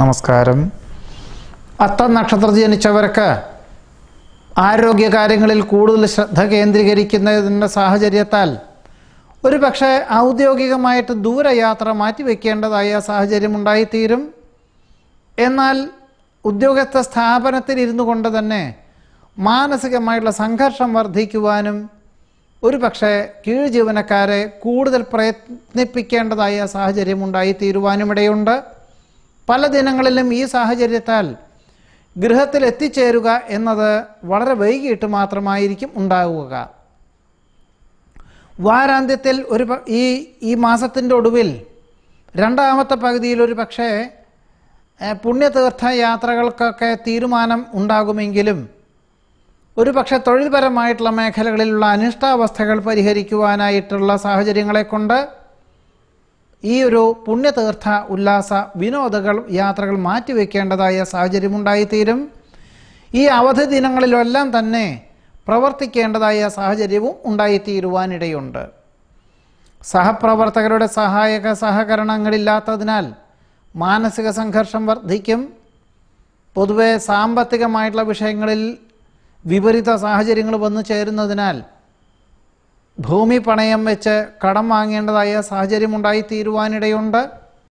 നമസ്കാരം അത്ത നക്ഷത്രത്തിൽ ജനിച്ചവർക്ക് ആരോഗ്യകാര്യങ്ങളിൽ കൂടുതൽ ശ്രദ്ധ കേന്ദ്രീകരിക്കുന്നതിൻ്റെ സാഹചര്യത്താൽ ഒരു പക്ഷേ ഔദ്യോഗികമായിട്ട് ദൂരയാത്ര മാറ്റിവെക്കേണ്ടതായ സാഹചര്യം ഉണ്ടായിത്തീരും എന്നാൽ ഉദ്യോഗസ്ഥ സ്ഥാപനത്തിൽ ഇരുന്നു കൊണ്ട് തന്നെ മാനസികമായിട്ടുള്ള സംഘർഷം വർദ്ധിക്കുവാനും ഒരു പക്ഷേ കീഴ് ജീവനക്കാരെ കൂടുതൽ പ്രയത്നിപ്പിക്കേണ്ടതായ സാഹചര്യം ഉണ്ടായിത്തീരുവാനുമിടയുണ്ട് പല ദിനങ്ങളിലും ഈ സാഹചര്യത്താൽ ഗൃഹത്തിൽ എത്തിച്ചേരുക എന്നത് വളരെ വൈകിട്ട് മാത്രമായിരിക്കും ഉണ്ടാവുക വാരാന്ത്യത്തിൽ ഒരു പ- ഈ ഈ മാസത്തിൻ്റെ ഒടുവിൽ രണ്ടാമത്തെ പകുതിയിൽ ഒരു പക്ഷേ ഏഹ്, പുണ്യതീർത്ഥ യാത്രകൾക്കൊക്കെ തീരുമാനം ഉണ്ടാകുമെങ്കിലും ഒരു പക്ഷേ തൊഴിൽപരമായിട്ടുള്ള മേഖലകളിലുള്ള അനിഷ്ടാവസ്ഥകൾ പരിഹരിക്കുവാനായിട്ടുള്ള സാഹചര്യങ്ങളെ കൊണ്ട് ഈ ഒരു പുണ്യതീർത്ഥ ഉല്ലാസ വിനോദങ്ങൾ യാത്രകൾ മാറ്റിവെക്കേണ്ടതായ സാഹചര്യമുണ്ടായിത്തീരും ഈ അവധി ദിനങ്ങളിലെല്ലാം തന്നെ പ്രവർത്തിക്കേണ്ടതായ സാഹചര്യവും ഉണ്ടായിത്തീരുവാനിടയുണ്ട് സഹപ്രവർത്തകരുടെ സഹായക സഹകരണങ്ങളില്ലാത്തതിനാൽ മാനസിക സംഘർഷം വർദ്ധിക്കും പൊതുവെ സാമ്പത്തികമായിട്ടുള്ള വിഷയങ്ങളിൽ വിപരീത സാഹചര്യങ്ങൾ വന്നു ചേരുന്നതിനാൽ ഭൂമി പണയം വെച്ച് കടം വാങ്ങേണ്ടതായ സാഹചര്യം ഉണ്ടായിത്തീരുവാനിടയുണ്ട്